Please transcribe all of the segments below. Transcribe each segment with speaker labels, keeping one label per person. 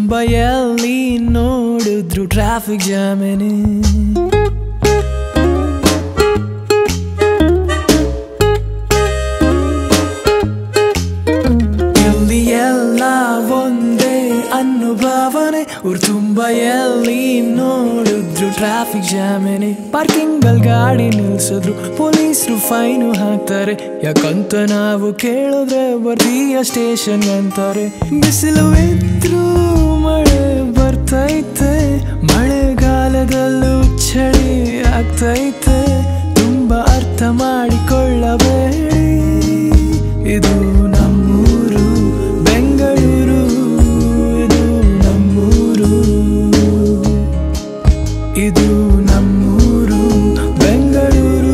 Speaker 1: ತುಂಬ ಎಲ್ಲಿ ನೋಡಿದ್ರು ಟ್ರಾಫಿಕ್ ಜಾಮೇನೆ ಇಲ್ಲಿ ಎಲ್ಲ ಒಂದೇ ಅನುಭವನೆ ಊರು ತುಂಬ ಎಲ್ಲಿ ನೋಡಿದ್ರು ಟ್ರಾಫಿಕ್ ಜಾಮೇನೆ ಪಾರ್ಕಿಂಗ್ ಅಲ್ಲಿ ಗಾಡಿ ನಿಲ್ಸಿದ್ರು ಪೊಲೀಸರು ಫೈನು ಹಾಕ್ತಾರೆ ಯಾಕಂತ ನಾವು ಕೇಳಿದ್ರೆ ಬರ್ತೀಯ ಸ್ಟೇಷನ್ ಅಂತಾರೆ ಬಿಸಿಲು ಇದ್ರು ಮಳೆ ಬರ್ತೈತೆ ಮಳೆಗಾಲದಲ್ಲೂ ಚಳಿ ಆಗ್ತೈತೆ ತುಂಬಾ ಅರ್ಥ ಮಾಡಿಕೊಳ್ಳಬೇಡಿ ಇದು ನಮ್ಮೂರು ಬೆಂಗಳೂರು ಇದು ನಮ್ಮೂರು ಇದು ನಮ್ಮೂರು ಬೆಂಗಳೂರು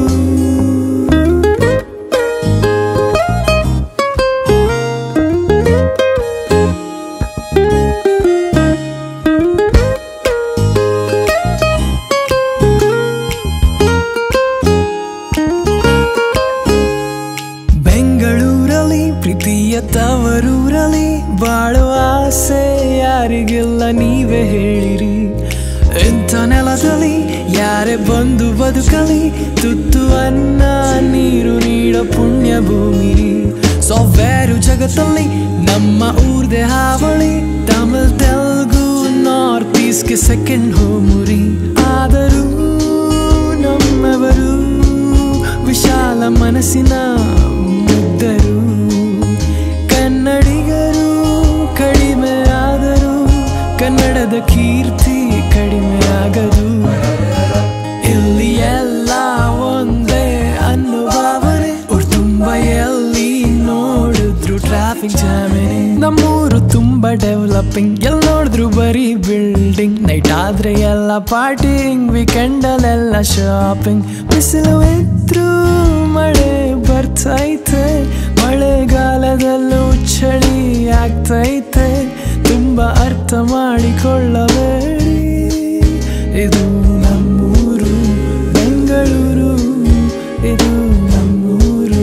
Speaker 1: ಬೆಂಗಳೂರಲ್ಲಿ ಪ್ರೀತಿಯ ತವರೂರಲ್ಲಿ ಬಾಳುವ ಆಸೆ ಯಾರಿಗೆಲ್ಲ ನೀವೇ ಹೇಳಿರಿ ಇಂಥ ನೆಲದಲ್ಲಿ ಯಾರೇ ಬಂದು ಬದುಕಲಿ ತುತ್ತು ಅನ್ನ ನೀರು ನೀಡೋ ಪುಣ್ಯ ಭೂಮಿ ಸಾಫ್ಟ್ವೇರು ಜಗತ್ತಲ್ಲಿ ನಮ್ಮ ಊರ್ದೆ ಹಾವಳಿ ತಮಿಳ್ ತೆಲುಗು ನಾರ್ತ್ ಈಸ್ಟ್ಗೆ ಸೆಕೆಂಡ್ ಹೋಮುರಿ ಆದರೂ ನಮ್ಮವರು ವಿಶಾಲ ಮನಸ್ಸಿನ ಮುಗ್ಧರು ಕನ್ನಡಿಗರು ಕಡಿಮೆ ಆದರೂ ಕನ್ನಡದ ಕೀರ್ತಿ ಕಡಿಮೆ ಆಗದು ಇಲ್ಲಿ ಎಲ್ಲ ಒಂದೇ ಅನ್ನುಭಾವನೆ ಊರು ತುಂಬ ಎಲ್ಲಿ ನೋಡಿದ್ರು ಟ್ರಾಫಿಕ್ ಜಾಮೇನೆ ನಮ್ಮೂರು ತುಂಬಾ ಡೆವಲಪಿಂಗ್ ಎಲ್ಲಿ ನೋಡಿದ್ರು ಬರೀ ಬಿಲ್ಡಿಂಗ್ ನೈಟ್ ಆದ್ರೆ ಎಲ್ಲ ಪಾರ್ಟಿಂಗ್ ವೀಕೆಂಡಲ್ಲೆಲ್ಲ ಶಾಪಿಂಗ್ ಬಿಸಿಲು ಇದ್ರು ಮಳೆ ಬರ್ತೈತೆ ಮಳೆಗಾಲದಲ್ಲೂ ಚಳಿ ಆಗ್ತೈತೆ ತುಂಬಾ ಅರ್ಥ ಮಾಡಿಕೊಳ್ಳಬೇಡಿ ಇದು ನಮ್ಮೂರು ಬೆಂಗಳೂರು ಇದು ನಮ್ಮೂರು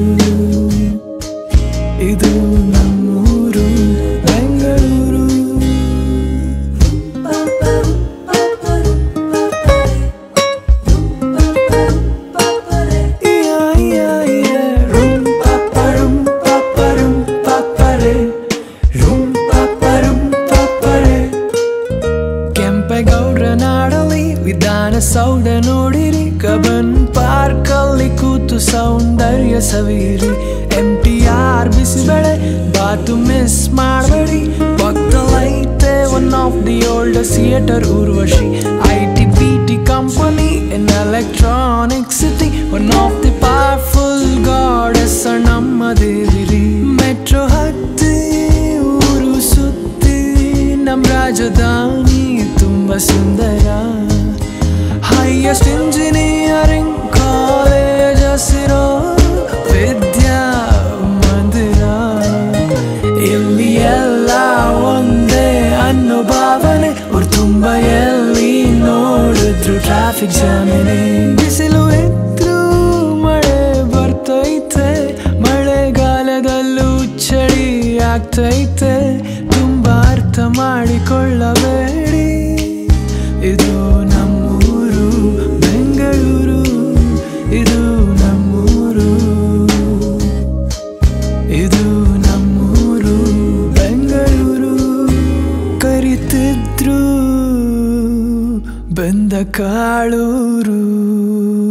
Speaker 1: ಇದು ನಮ್ಮೂರು ಬೆಂಗಳೂರು ಇಯಾ, ಇಯಾ, ಇಯಾ. ರುಂ, ಪಾಪ, ರುಂ, ಪಾಪ, ರುಂ, ಪಾಪರೆ. ರುಂ, ಪಾಪ, ರುಂ, ಪಾಪರೆ. ಕೆಂಪೇಗೌಡ್ರ ನಾಡಲ್ಲಿ ವಿಧಾನಸೌಧ ನೋಡಿರಿ ಕಬನ್ ಪಾರ್ಕ್ ಅಲ್ಲಿ ಕೂತು ಸೌಂದರ್ಯ ಸವಿರಿ M T R bisi bele bath miss ಮಾಡಬೇಡಿ ಪಕ್ಕದಲ್ಲೈತೆ one of the old theatre Urvashi I T B T company in electronic city one of the powerful goddess ನಮ್ಮ ದೇವಿರಿ ಮೆಟ್ರೋ ಹತ್ತಿ ಊರು ಸುತ್ತಿ ನಮ್ ರಾಜಧಾನಿ ತುಂಬಾ ಸುಂದರ ಹೈಯೆಸ್ಟ್ ಇಂಜಿನಿಯರಿಂಗ್ ಕಾಲೇಜ್ ಹಸಿರೋ ವಿದ್ಯಾ ಮಂದಿರ ಇಲ್ಲಿ ಎಲ್ಲ ಒಂದೇ ಅನ್ನೋ ಭಾವನೆ ಊರು ತುಂಬ ಎಲ್ಲಿ ನೋಡಿದ್ರು ಟ್ರಾಫಿಕ್ ಜಾಮೇನೆ ಬಿಸಿಲು ಇದ್ರು ಮಳೆ ಬರ್ತೈತೆ ಮಳೆಗಾಲದಲ್ಲೂ ಚಳಿ ಆಗ್ತೈತೆ ತುಂಬಾ ಅರ್ಥ ಮಾಡಿಕೊಳ್ಳಬೇಡಿ ಇದು ನಮ್ಮೂರು ಬೆಂಗಳೂರು ಇದು ನಮ್ಮೂರು ಇದು ನಮ್ಮೂರು ಬೆಂಗಳೂರು ಕರಿತಿದ್ರು ಬೆಂದ ಕಾಳೂರು